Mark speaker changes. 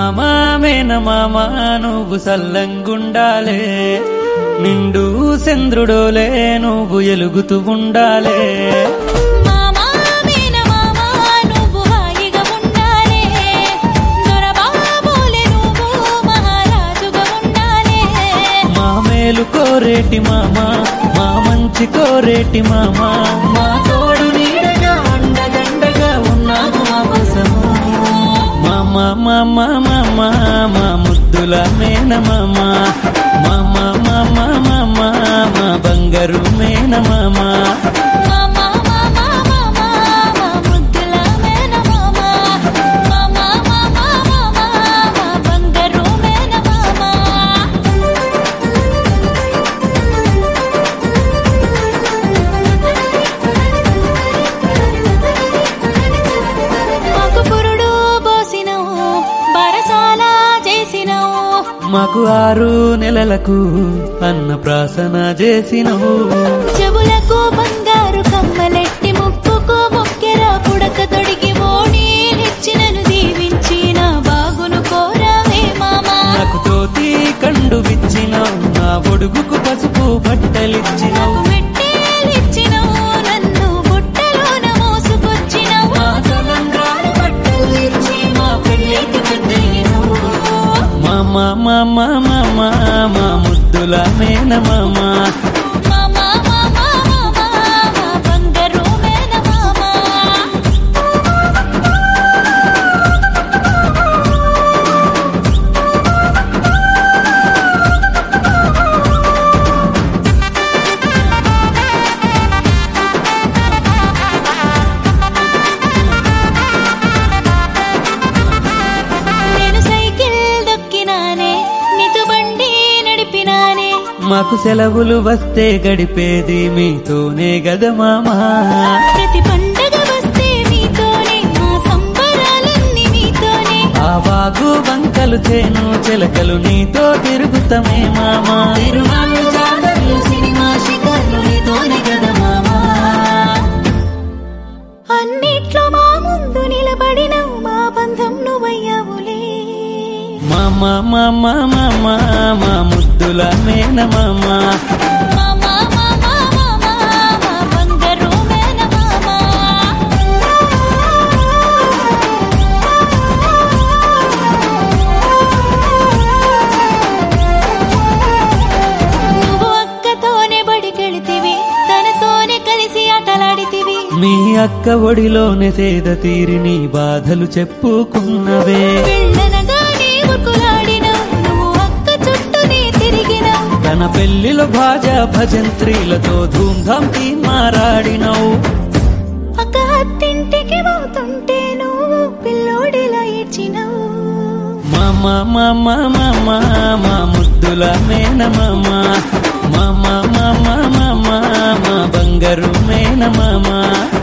Speaker 1: మామా మేనమామ నువ్వు సల్లంగుండాలే నిండు చంద్రుడోలే నువ్వు ఎలుగుతూ ఉండాలే
Speaker 2: మామా మేనమామ నువ్వు హాయిగా ఉండాలే దొరబాబోలే నువ్వు మహారాజుగా ఉండాలే
Speaker 1: మా మేలు కోరేటి మామ మా మంచి కోరేటి మామ మా తోడు నీడగా అండదండగా ఉన్నావు మా కోసము మామ మామ మామ మా ముద్దుల మేనమామ మామ మామ మామ మా బంగారు మేనమామ
Speaker 2: మామా మామా మామా మా ముద్దుల మేనమామ మామా మామా మామా మా బంగారు మేనమామ మాకు పురుడు పోసినవు బరసాల చేసినవు
Speaker 1: మాకు ఆరు నెలలకు అన్న ప్రాసన చేసినవు
Speaker 2: చెవులకు బంగారు కమ్మలెట్టి ముక్కుకు మొక్కెర పుడక తొడిగి ఓణి నిచ్చినను దీవించిన బాగును కోరావే మామా
Speaker 1: నాకు తోతి కండు విచ్చినావు నా ఒడుగుకు పసుపు బట్టలిచ్చినావు
Speaker 2: నాకు మెట్టేలిచ్చినవు నన్ను బుట్టలోన మోసుకొచ్చినవు
Speaker 1: మా తలంబ్రాలు బట్టలు ఇచ్చి మా పెళ్ళికి పెద్దయినావు. మామ మామ మామ మా ముద్దుల మేనమామ
Speaker 2: మామా మామా మామా మా బంగారు మేనమామా నేను సైకిల్ దొక్కినానే నీతో బండి నడిపినానే
Speaker 1: మాకు సెలవులు వస్తే గడిపేది మీతోనే గద మామా
Speaker 2: ప్రతి పండగ వస్తే మీతోనే మా సంబరాలన్నీ మీతోనే
Speaker 1: ఆ వాగు వంకలు చేను చిలకలు నీతో తిరుగుతమే మామా తిరునాళ్ళు జాతరలు సినిమా షికార్లు నీతోనే కదా మామా
Speaker 2: అన్నిట్లో మా ముందు నిలబడినవు మా బంధం నువ్వయ్యావులే
Speaker 1: మామా మామా మామా మా ముద్దుల మేన మామా
Speaker 2: మామా మామా మామా మా బంగారు మేనమామా నువ్వు అక్కతోనే బడికెళితివి తనతోనే కలిసి ఆటలాడితివి
Speaker 1: మీ అక్క ఒడిలోనే సేద తీరి నీ బాధలు చెప్పుకున్నవే
Speaker 2: వెళ్ళనగానే ఉరుకులాడినావు నువ్వు అక్క చుట్టూనే తిరిగినావు
Speaker 1: తన పెళ్లిలో భాజా భజంత్రీలతో ధూమ్ధాం తీ మారాడినవు
Speaker 2: అక్క అత్తింటికి పోతుంటే నువ్వు పిల్లోడిలా ఏడ్చినావు
Speaker 1: మామా మామా మామా మా ముద్దుల మేన మామా మామా మామా మామా మా బంగారు మేన మామా